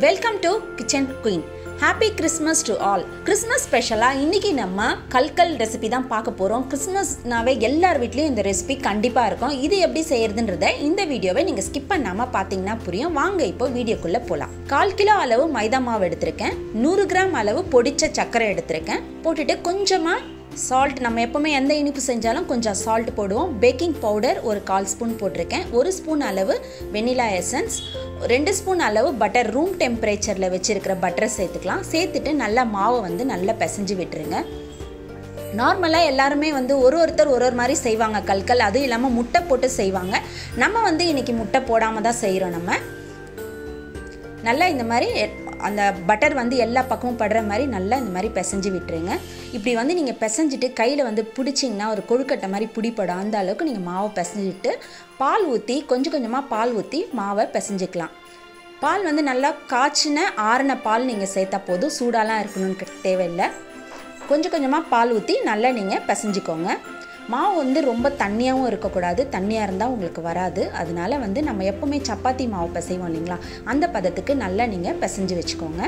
welcome to kitchen queen happy Christmas to all Christmas ஸ்பெஷலாக இன்றைக்கி நம்ம கல்கல் ரெசிபி தான் பார்க்க போகிறோம் கிறிஸ்மஸ்னாவே எல்லார் வீட்லேயும் இந்த ரெசிபி கண்டிப்பாக இருக்கும் இது எப்படி செய்யறதுன்றத இந்த வீடியோவை நீங்கள் ஸ்கிப் பண்ணாமல் பார்த்தீங்கன்னா புரியும் வாங்க இப்போ வீடியோக்குள்ளே போகலாம் கால் கிலோ அளவு மைதா மாவு எடுத்திருக்கேன் நூறு கிராம் அளவு பொடிச்ச சர்க்கரை எடுத்திருக்கேன் போட்டுட்டு கொஞ்சமாக சால்ட் நம்ம எப்போவுமே எந்த இனிப்பு செஞ்சாலும் கொஞ்சம் சால்ட் போடுவோம் பேக்கிங் பவுடர் ஒரு கால் ஸ்பூன் போட்டிருக்கேன் ஒரு ஸ்பூன் அளவு வெனிலா எசன்ஸ் ரெண்டு ஸ்பூன் அளவு பட்டர் ரூம் டெம்பரேச்சரில் வச்சுருக்கிற பட்டரை சேர்த்துக்கலாம் சேர்த்துட்டு நல்லா மாவை வந்து நல்லா பிசைஞ்சு விட்டுருங்க நார்மலாக எல்லாருமே வந்து ஒரு ஒருத்தர் ஒரு ஒரு மாதிரி செய்வாங்க கல்கல் அதுவும் இல்லாமல் முட்டை போட்டு செய்வாங்க நம்ம வந்து இன்றைக்கி முட்டை போடாமல் தான் செய்கிறோம் நம்ம நல்லா இந்த மாதிரி அந்த பட்டர் வந்து எல்லா பக்கமும் படுற மாதிரி நல்லா இந்த மாதிரி பிசைஞ்சு விட்டுருங்க இப்படி வந்து நீங்கள் பிசைஞ்சிட்டு கையில் வந்து பிடிச்சிங்கன்னா ஒரு கொழுக்கட்டை மாதிரி பிடிப்படும் அந்த அளவுக்கு நீங்கள் மாவை பிசைஞ்சிட்டு பால் ஊற்றி கொஞ்சம் கொஞ்சமாக பால் ஊற்றி மாவை பிசைஞ்சிக்கலாம் பால் வந்து நல்லா காய்ச்சின ஆறின பால் நீங்கள் சேர்த்தா போதும் சூடாலாம் இருக்கணும்னு தேவையில்லை கொஞ்சம் கொஞ்சமாக பால் ஊற்றி நல்லா நீங்கள் பிசைஞ்சிக்கோங்க மாவு வந்து ரொம்ப தண்ணியாகவும் இருக்கக்கூடாது தண்ணியாக இருந்தால் உங்களுக்கு வராது அதனால வந்து நம்ம எப்போவுமே சப்பாத்தி மாவு பிசைவோம் இல்லைங்களா அந்த பதத்துக்கு நல்லா நீங்கள் பிசைஞ்சு வச்சுக்கோங்க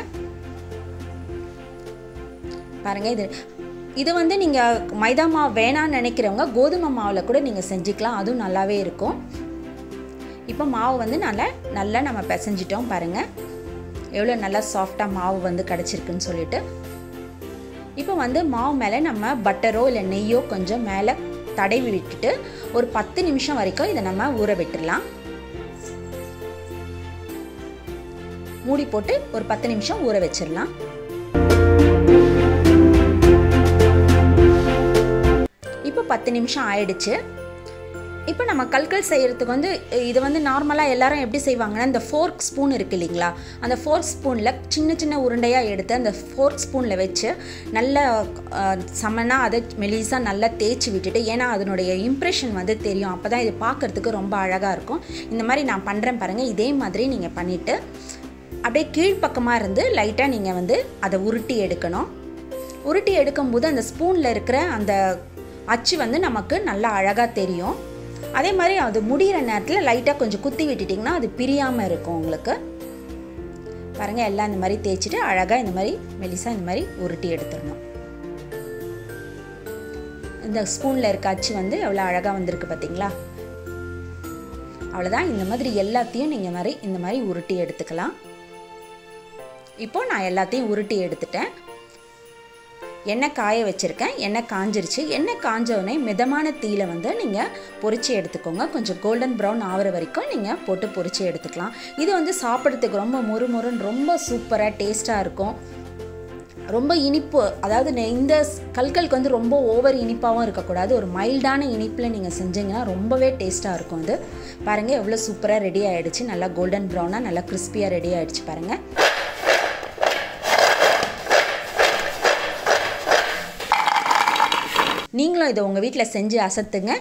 பாருங்கள் இது இது வந்து நீங்கள் மைதா மாவு வேணான்னு நினைக்கிறவங்க கோதுமை மாவில் கூட நீங்கள் செஞ்சுக்கலாம் அதுவும் நல்லாவே இருக்கும் இப்போ மாவு வந்து நல்லா நல்லா நம்ம பிசைஞ்சிட்டோம் பாருங்கள் எவ்வளோ நல்லா சாஃப்டாக மாவு வந்து கிடச்சிருக்குன்னு சொல்லிட்டு இப்போ வந்து மாவு மேலே நம்ம பட்டரோ இல்லை நெய்யோ கொஞ்சம் மேலே தடவி விட்டுட்டு ஒரு பத்து நிமிஷம் வரைக்கும் இதை நம்ம ஊற விட்டுடலாம் மூடி போட்டு ஒரு பத்து நிமிஷம் ஊற வச்சிடலாம் இப்போ பத்து நிமிஷம் ஆயிடுச்சு இப்போ நம்ம கல்கல் செய்கிறதுக்கு வந்து இது வந்து நார்மலாக எல்லாரும் எப்படி செய்வாங்கன்னா இந்த ஃபோர்க் ஸ்பூன் இருக்குது இல்லைங்களா அந்த ஃபோர்க் ஸ்பூனில் சின்ன சின்ன உருண்டையாக எடுத்து அந்த ஃபோர்க் ஸ்பூனில் வச்சு நல்லா சமனாக அதை மெலிசாக நல்லா தேய்ச்சி விட்டுட்டு ஏன்னா அதனுடைய இம்ப்ரெஷன் வந்து தெரியும் அப்போ தான் இது பார்க்குறதுக்கு ரொம்ப அழகாக இருக்கும் இந்த மாதிரி நான் பண்ணுறேன் பாருங்கள் இதே மாதிரி நீங்கள் பண்ணிவிட்டு அப்படியே கீழ்ப்பக்கமாக இருந்து லைட்டாக நீங்கள் வந்து அதை உருட்டி எடுக்கணும் உருட்டி எடுக்கும்போது அந்த ஸ்பூனில் இருக்கிற அந்த அச்சு வந்து நமக்கு நல்லா அழகாக தெரியும் அதே மாதிரி அது முடிகிற நேரத்தில் லைட்டாக கொஞ்சம் குத்தி விட்டுட்டிங்கன்னா அது பிரியாமல் இருக்கும் உங்களுக்கு பாருங்கள் எல்லாம் இந்த மாதிரி தேய்ச்சிட்டு அழகாக இந்த மாதிரி மெலிசாக இந்த மாதிரி உருட்டி எடுத்துடணும் இந்த ஸ்பூனில் இருக்க அச்சு வந்து எவ்வளோ அழகாக வந்திருக்கு பார்த்தீங்களா அவ்வளோதான் இந்த மாதிரி எல்லாத்தையும் நீங்கள் மாதிரி இந்த மாதிரி உருட்டி எடுத்துக்கலாம் இப்போது நான் எல்லாத்தையும் உருட்டி எடுத்துட்டேன் எண்ணெய் காய வச்சுருக்கேன் எண்ணெய் காஞ்சிருச்சு எண்ணெய் காஞ்சவுடனே மிதமான தீயில் வந்து நீங்கள் பொறிச்சு எடுத்துக்கோங்க கொஞ்சம் கோல்டன் ப்ரௌன் ஆகிற வரைக்கும் நீங்கள் போட்டு பொறிச்சு எடுத்துக்கலாம் இது வந்து சாப்பிட்றதுக்கு ரொம்ப முறுமுறுன்னு ரொம்ப சூப்பராக டேஸ்ட்டாக இருக்கும் ரொம்ப இனிப்பு அதாவது இந்த கல்கலுக்கு வந்து ரொம்ப ஓவர் இனிப்பாகவும் இருக்கக்கூடாது ஒரு மைல்டான இனிப்பில் நீங்கள் செஞ்சீங்கன்னா ரொம்பவே டேஸ்ட்டாக இருக்கும் அது பாருங்கள் எவ்வளோ சூப்பராக ரெடி ஆகிடுச்சு நல்லா கோல்டன் ப்ரௌனாக நல்லா கிறிஸ்பியாக ரெடி ஆகிடுச்சு பாருங்கள் நீங்களும் இதை உங்கள் வீட்டில் செஞ்சு அசத்துங்க